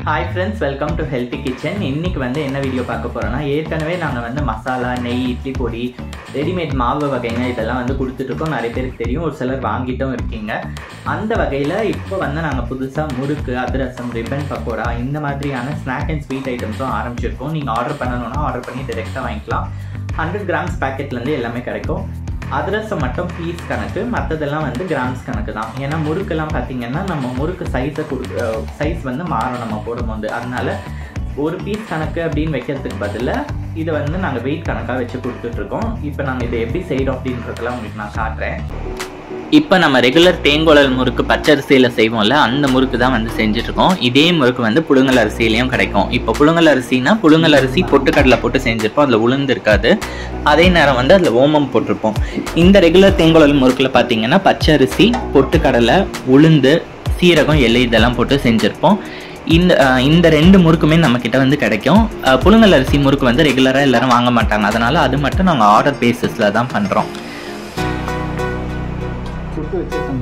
hi friends welcome to healthy kitchen இன்னைக்கு வந்து என்ன வீடியோ பார்க்க போகிறோன்னா ஏற்கனவே நாங்கள் வந்து மசாலா நெய் இட்லி பொடி ரெடிமேட் மாவு வகைங்க இதெல்லாம் வந்து கொடுத்துட்ருக்கோம் நிறைய பேருக்கு தெரியும் ஒரு சிலர் வாங்கிட்டும் இருக்கீங்க அந்த வகையில் இப்போ வந்து நாங்கள் புதுசாக முறுக்கு அதிரசம் ரிப்பன் பக்கோடா இந்த மாதிரியான ஸ்நாக் அண்ட் ஸ்வீட் ஐட்டம்ஸும் ஆரம்பிச்சிருக்கோம் நீங்கள் ஆர்டர் பண்ணணும்னா ஆர்டர் பண்ணி டைரெக்டாக வாங்கிக்கலாம் ஹண்ட்ரட் கிராம்ஸ் பேக்கெட்லேருந்து எல்லாமே கிடைக்கும் அதிரசம் மட்டும் பீஸ் கணக்கு மற்றதெல்லாம் வந்து கிராம்ஸ் கணக்கு தான் ஏன்னா முறுக்கெல்லாம் பார்த்தீங்கன்னா நம்ம முறுக்கு சைஸை கொடு சைஸ் வந்து மாறும் நம்ம போடும்போது அதனால ஒரு பீஸ் கணக்கு அப்படின்னு வைக்கிறதுக்கு பதிலாக இதை வந்து நாங்கள் வெயிட் கணக்காக வச்சு கொடுத்துட்ருக்கோம் இப்போ நாங்கள் இதை எப்படி செய்கிறோம் அப்படின்றதெல்லாம் உங்களுக்கு நான் காட்டுறேன் இப்போ நம்ம ரெகுலர் தேங்குழல் முறுக்கு பச்சரிசியில் செய்வோம்ல அந்த முறுக்கு தான் வந்து செஞ்சுட்ருக்கோம் இதே முறுக்கு வந்து புழுங்கல் அரிசியிலையும் கிடைக்கும் இப்போ புழுங்கல் அரிசினா புழுங்கல் அரிசி பொட்டுக்கடலை போட்டு செஞ்சுருப்போம் அதில் உளுந்து இருக்காது அதே நேரம் வந்து அதில் ஓமம் போட்டிருப்போம் இந்த ரெகுலர் தேங்குழல் முறுக்கில் பார்த்தீங்கன்னா பச்சரிசி பொட்டுக்கடலை உளுந்து சீரகம் எள்ளு இதெல்லாம் போட்டு செஞ்சுருப்போம் இந்த அஹ், இந்த ரெண்டு முறுக்குமே நம்மக்கிட்ட வந்து கிடைக்கும் அஹ், புழுங்கல் அரிசி முறுக்கு வந்து ரெகுலராக எல்லாரும் வாங்க மாட்டாங்க அதனால் அது மட்டும் நாங்கள் ஆர்டர் பேசிஸில் தான் பண்ணுறோம் சுட்டு வச்சிருக்கோம்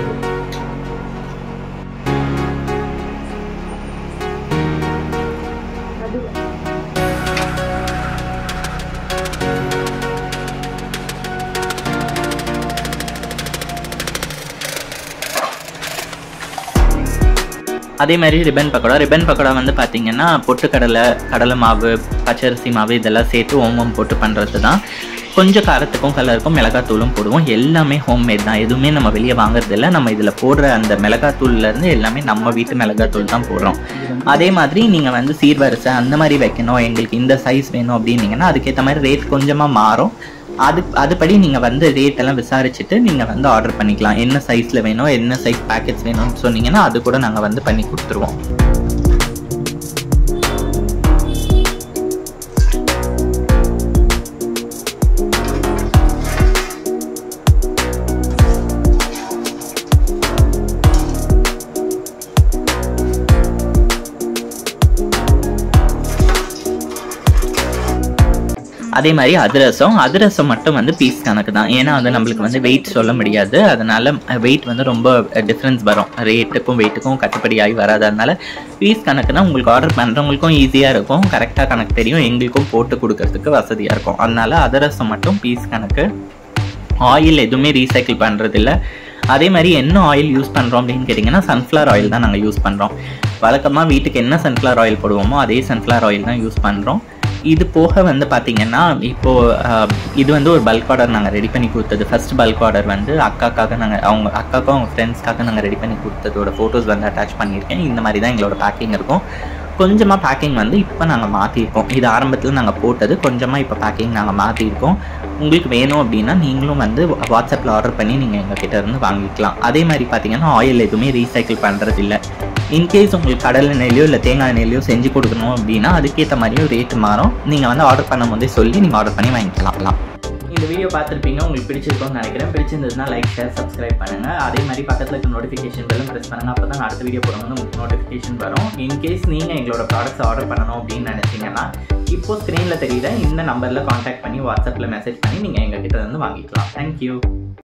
அதே மாதிரி ரிப்பன் பக்கோடா ரிப்பன் பக்கோடா வந்து பார்த்தீங்கன்னா பொட்டுக்கடலை கடலை மாவு பச்சரிசி மாவு இதெல்லாம் சேர்த்து ஓமம் போட்டு பண்ணுறது தான் கொஞ்சம் காரத்துக்கும் கலருக்கும் மிளகாத்தூளும் போடுவோம் எல்லாமே ஹோம்மேட் தான் எதுவுமே நம்ம வெளியே வாங்குறது இல்லை நம்ம இதில் போடுற அந்த மிளகாத்தூள்லேருந்து எல்லாமே நம்ம வீட்டு மிளகாத்தூள் தான் போடுறோம் அதே மாதிரி நீங்கள் வந்து சீர்வரிசை அந்த மாதிரி வைக்கணும் எங்களுக்கு இந்த சைஸ் வேணும் அப்படின்னீங்கன்னா அதுக்கேற்ற மாதிரி ரேட் கொஞ்சமாக மாறும் அது அதுபடி நீங்கள் வந்து ரேட் எல்லாம் விசாரிச்சுட்டு நீங்கள் வந்து ஆர்டர் பண்ணிக்கலாம் என்ன சைஸில் வேணும் என்ன சைஸ் பேக்கெட்ஸ் வேணும்னு சொன்னீங்கன்னா அது கூட நாங்கள் வந்து பண்ணி கொடுத்துருவோம் அதே மாதிரி அதிரசம் அதிரசம் மட்டும் வந்து பீஸ் கணக்கு தான் ஏன்னா அது நம்மளுக்கு வந்து வெயிட் சொல்ல முடியாது அதனால வெயிட் வந்து ரொம்ப டிஃப்ரென்ஸ் வரும் ரேட்டுக்கும் வெயிட்டுக்கும் கட்டுப்படியாகி வராது அதனால பீஸ் கணக்குனா உங்களுக்கு ஆர்டர் பண்ணுறவங்களுக்கும் ஈஸியாக இருக்கும் கரெக்டாக கணக்கு தெரியும் எங்களுக்கும் போட்டு கொடுக்கறதுக்கு வசதியாக இருக்கும் அதனால அதிரசம் மட்டும் பீஸ் கணக்கு ஆயில் எதுவுமே ரீசைக்கிள் பண்ணுறது இல்ல அதே மாதிரி என்ன ஆயில் யூஸ் பண்ணுறோம் அப்படின்னு கேட்டிங்கன்னா சன்ஃப்ளவர் ஆயில் தான் நாங்கள் யூஸ் பண்ணுறோம் வழக்கமாக வீட்டுக்கு என்ன சன்ஃப்ளவர் ஆயில் போடுவோமோ அதே சன்ஃப்ளவர் ஆயில் தான் யூஸ் பண்ணுறோம் இது போக வந்து பார்த்தீங்கன்னா இப்போது ஆஹ், இது வந்து ஒரு பல்க் ஆர்டர் நாங்கள் ரெடி பண்ணி கொடுத்தது ஃபர்ஸ்ட் பல்க் ஆர்டர் வந்து அக்காக்காக நாங்கள் அவங்க அக்காக்கும் அவங்க ஃப்ரெண்ட்ஸ்க்காக நாங்கள் ரெடி பண்ணி கொடுத்ததோட ஃபோட்டோஸ் வந்து அட்டாச் பண்ணியிருக்கேன் இந்த மாதிரி தான் எங்களோட பேக்கிங் இருக்கும் கொஞ்சமாக பேக்கிங் வந்து இப்போ நாங்கள் மாற்றிருக்கோம் இது ஆரம்பத்தில் நாங்கள் போட்டது கொஞ்சமாக இப்போ பேக்கிங் நாங்கள் மாற்றிருக்கோம் உங்களுக்கு வேணும் அப்படின்னா நீங்களும் வந்து வாட்ஸ்அப்பில் ஆர்டர் பண்ணி நீங்கள் எங்ககிட்ட இருந்து வாங்கிக்கலாம் அதே மாதிரி பார்த்தீங்கன்னா ஆயில் எதுவுமே ரீசைக்கிள் பண்ணுறது இல்லை இன்கேஸ் உங்களுக்கு கடலை எண்ணெயிலையோ இல்லை தேங்காய் எண்ணெயிலையோ செஞ்சு கொடுக்கணும் அப்படின்னா அதுக்கேற்ற மாதிரியும் ரேட்டு மாறும் நீங்கள் வந்து ஆர்டர் பண்ணும் போதே சொல்லி நீங்கள் ஆர்டர் பண்ணி வாங்கிக்கலாம் இந்த வீடியோ பார்த்துருப்பீங்க உங்களுக்கு பிடிச்சிருக்கும்னு நினைக்கிறேன் பிடிச்சிருந்ததுன்னா லைக் ஷேர் சப்ஸ்கிரைப் பண்ணுங்க அதே மாதிரி பக்கத்தில் இருக்க நோட்டிஃபிகேஷன் பெல்லும் ப்ரெஸ் பண்ணுங்க அப்போ தான் அடுத்த வீடியோ போடும்போது உங்களுக்கு நோட்டிஃபிகேஷன் வரும் இன்கேஸ் நீங்கள் எங்களோட ப்ராடக்ட்ஸ் ஆர்டர் பண்ணணும் அப்படின்னு நினைச்சீங்கன்னா இப்போ ஸ்க்ரீனில் தெரியுற இந்த நம்பரில் காண்டாக்ட் பண்ணி வாட்ஸ்அப்பில் மெசேஜ் பண்ணி நீங்கள் எங்ககிட்ட இருந்து வாங்கிக்கலாம் தேங்க்யூ